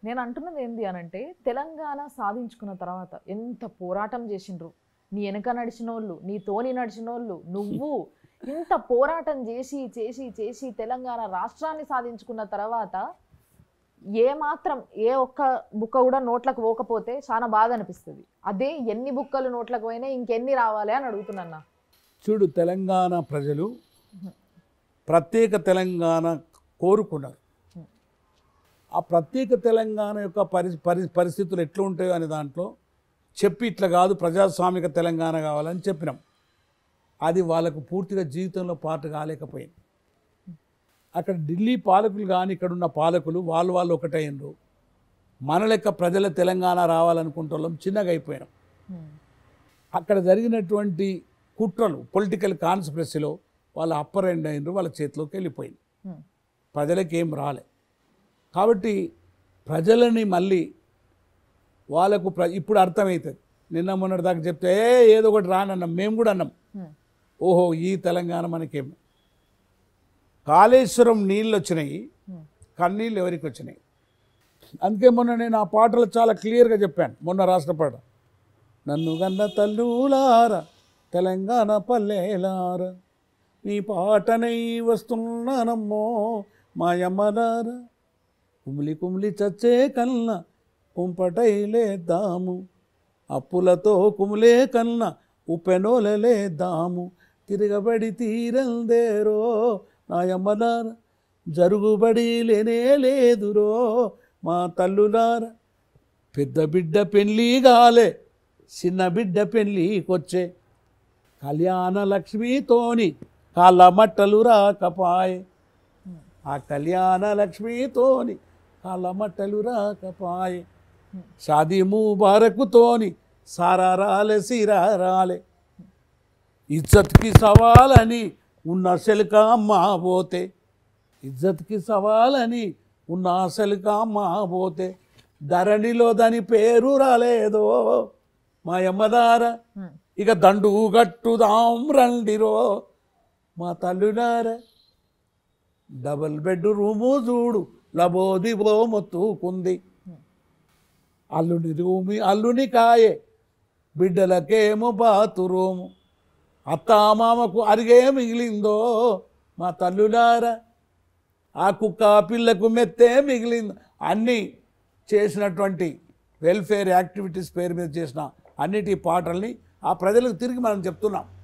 నేను అంటున్నది ఏంది అనంటే తెలంగాణ సాధించుకున్న తర్వాత ఎంత పోరాటం చేసిండ్రు నీ వెనక నడిచిన వాళ్ళు నీ తోని నడిచిన వాళ్ళు నువ్వు ఇంత పోరాటం చేసి చేసి చేసి తెలంగాణ రాష్ట్రాన్ని సాధించుకున్న తర్వాత ఏ మాత్రం ఏ ఒక్క బుక్క కూడా నోట్లకు పోకపోతే చాలా బాధ అనిపిస్తుంది అదే ఎన్ని బుక్కలు నోట్లకు పోయినా ఇంకెన్ని రావాలి అని అడుగుతున్నా చూడు తెలంగాణ ప్రజలు ప్రత్యేక తెలంగాణ కోరుకున్నారు ఆ ప్రత్యేక తెలంగాణ యొక్క పరి పరి పరిస్థితులు ఎట్లా ఉంటాయో అనే దాంట్లో చెప్పి ఇట్లా కాదు ప్రజాస్వామిక తెలంగాణ కావాలని చెప్పినాం అది వాళ్ళకు పూర్తిగా జీవితంలో పాటు కాలేకపోయింది అక్కడ ఢిల్లీ పాలకులు కానీ ఇక్కడ ఉన్న పాలకులు వాళ్ళు వాళ్ళు ఒకటైనరు మన లెక్క ప్రజల తెలంగాణ రావాలనుకుంటున్నాం చిన్నగా అయిపోయినాం అక్కడ జరిగినటువంటి కుట్రలు పొలిటికల్ కాన్స్పిరసీలో వాళ్ళ అప్పర్ ఎండ్ అయినరు వాళ్ళ చేతిలోకి వెళ్ళిపోయింది ప్రజలకి ఏం రాలే కాబట్టి ప్రజలని మళ్ళీ వాళ్ళకు ప్ర ఇప్పుడు అర్థమవుతుంది నిన్న మొన్నటి దాకా చెప్తే "ఏ, ఏదో ఒకటి రానన్నాం మేము కూడా అన్నాం ఓహో ఈ తెలంగాణ మనకేం కాళేశ్వరం నీళ్ళు వచ్చినాయి కన్నీళ్ళు ఎవరికి వచ్చినాయి అందుకే మొన్న నేను ఆ పాటలు చాలా క్లియర్గా చెప్పాను మొన్న రాష్ట్ర పాట నన్ను గన్న తల్లులార తెలంగాణ పల్లెలార నీ పాటనై వస్తున్నానమ్మో మాయమ్మలార కుమిలి కుమిలి చచ్చే కన్న కుంపటై లేద్దాము అప్పులతో కుములే కన్న ఉప్పెనోలలేద్దాము తిరగబడి తీరందేరో నాయమ్మలార జరుగుబడి లేనే లేదురో మా తల్లులార పెద్ద బిడ్డ పెళ్ళి గాలే చిన్న బిడ్డ పెళ్ళికొచ్చే కళ్యాణ లక్ష్మితోని కాళ్ళ మట్టలు రాకపాయే ఆ కళ్యాణ లక్ష్మితోని కాళ్ళ మట్టలు రాకపాయే షాదీ ముబారకుతోని సారా రాలే సిరా రాలే ఇజ్జత్కి సవాలని ఉన్న సెలుక అమ్మ పోతే ఇజ్జత్కి సవాలని ఉన్న సెలుక అమ్మ పోతే ధరణిలో దాని పేరు రాలేదో మా యమ్మదార ఇక దండు గట్టుదాం రండిరో మా తల్లులార డబల్ బెడ్ రూము చూడు లబోదిబో మొత్తుకుంది అల్లుని రూమి అల్లుని కాయే బిడ్డలకేమో బాతురూము అత్తామామకు అరిగే మిగిలిందో మా తల్లులారా ఆ కుక్క ఆ పిల్లకు మెత్తే మిగిలింది అన్నీ చేసినటువంటి వెల్ఫేర్ యాక్టివిటీస్ పేరు మీద చేసిన అన్నిటి పాటల్ని ఆ ప్రజలకు తిరిగి మనం చెప్తున్నాం